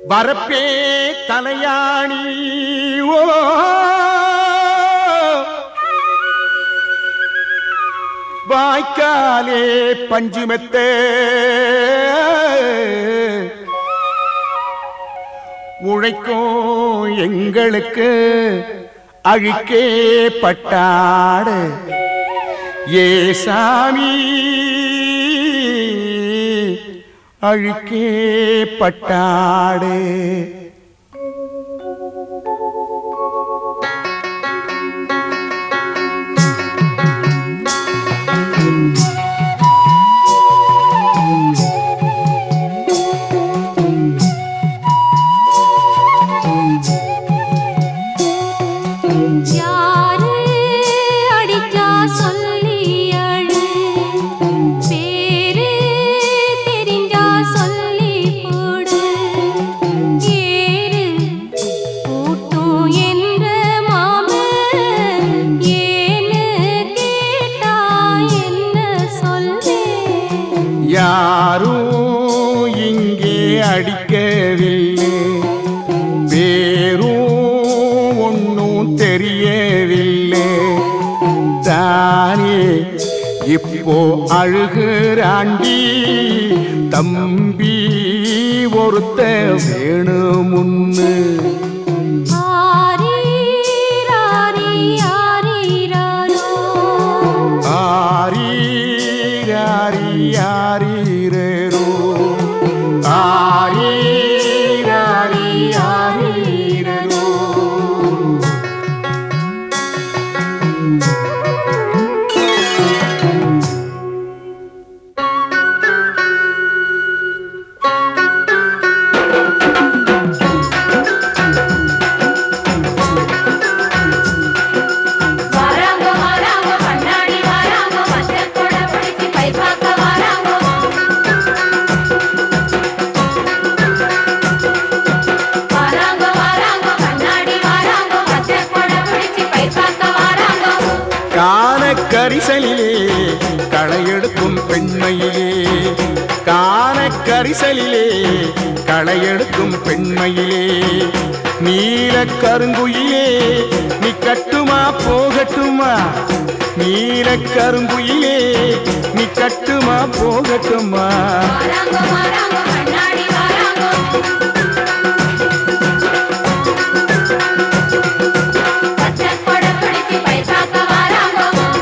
வரப்பே தலையாணி ஓ வாய்க்காலே பஞ்சுமெத்த உழைக்கும் எங்களுக்கு அழிக்கே பட்டாடு ஏ சாமி அழிக்கே பட்டாடு யாரு அடிச்சா சொல்லி அழு பேரு தெரிஞ்சா சொல்லி போடு ஏறு கூட்டும் என்ற மாமன் ஏன்னு கேட்டா என்ன சொல்வேன் யாரும் இங்கே அடிக்கவில்லை பேரும் ஒன்றும் தெரியவில்லை தானே இப்போ அழுகிறாண்டி தம்பி ஒருத்த வேணுமுன்னு ஆரீராரி ஆரீராரோ ஆரீராரி ஆரீரேரோ ஆரீராரி ஆரீரேரோ வராங்கோ வராங்கோ கண்ணாடி வராங்கோ மஞ்சள் கொட பிடிச்சி பை பார்க்க வராங்கோ வராங்கோ வராங்கோ கண்ணாடி வராங்கோ மஞ்சள் கொட பிடிச்சி பை பார்க்க வராங்கோ காண கரிசலிலே களையெடுக்கும் பெண்மையிலே காண கரிசலிலே களையெடுக்கும் பெண்மையிலே நீல கருங்குயிலே நீ கட்டுமா போகட்டுமா நீல கருங்குயிலே நீ கட்டுமா போகட்டுமா வராங்கோ வராங்கோ கண்ணாடி வராங்கோ மஞ்சள் கொட பிடிச்சி பை பார்க்க வராங்கோ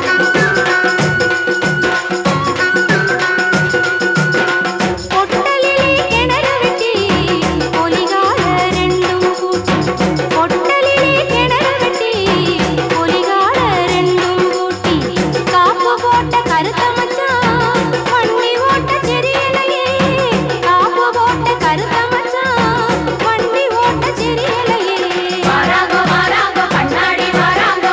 பொட்டலிலே கிணறு வெட்டி பொலிகால ரெண்டும் கூட்டி பொட்டலிலே கிணறு வெட்டி பொலிகால ரெண்டும் கூட்டி காப்பு போட்ட கருத்த மச்சான் வண்டி ஓட்ட தெரியலையே காப்பு போட்ட கருத்த மச்சான் வண்டி ஓட்ட தெரியலையே வராங்கோ வராங்கோ கண்ணாடி வராங்கோ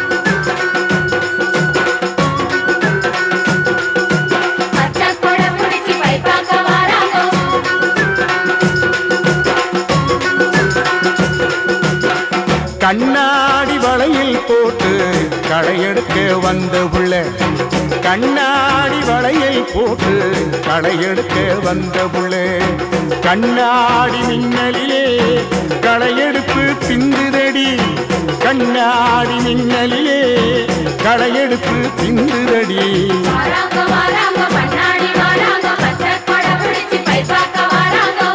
மச்சான் கூட பிடிச்சி பை பார்க்க வராங்கோ கண்ணாடி வளையில் போட்டு களையெடுக்க வந்த புள்ள கண்ணாடி வளையில் போட்டு களையெடுக்க வந்த புள்ள கண்ணாடி மின்னலிலே களையெடுப்பு திந்துதடி கண்ணாடி மின்னலிலே களையெடுப்பு திந்துதடி வராங்கோ வராங்கோ கண்ணாடி வராங்கோ மச்ச கொட பிடிச்சி பை பார்க்க வராங்கோ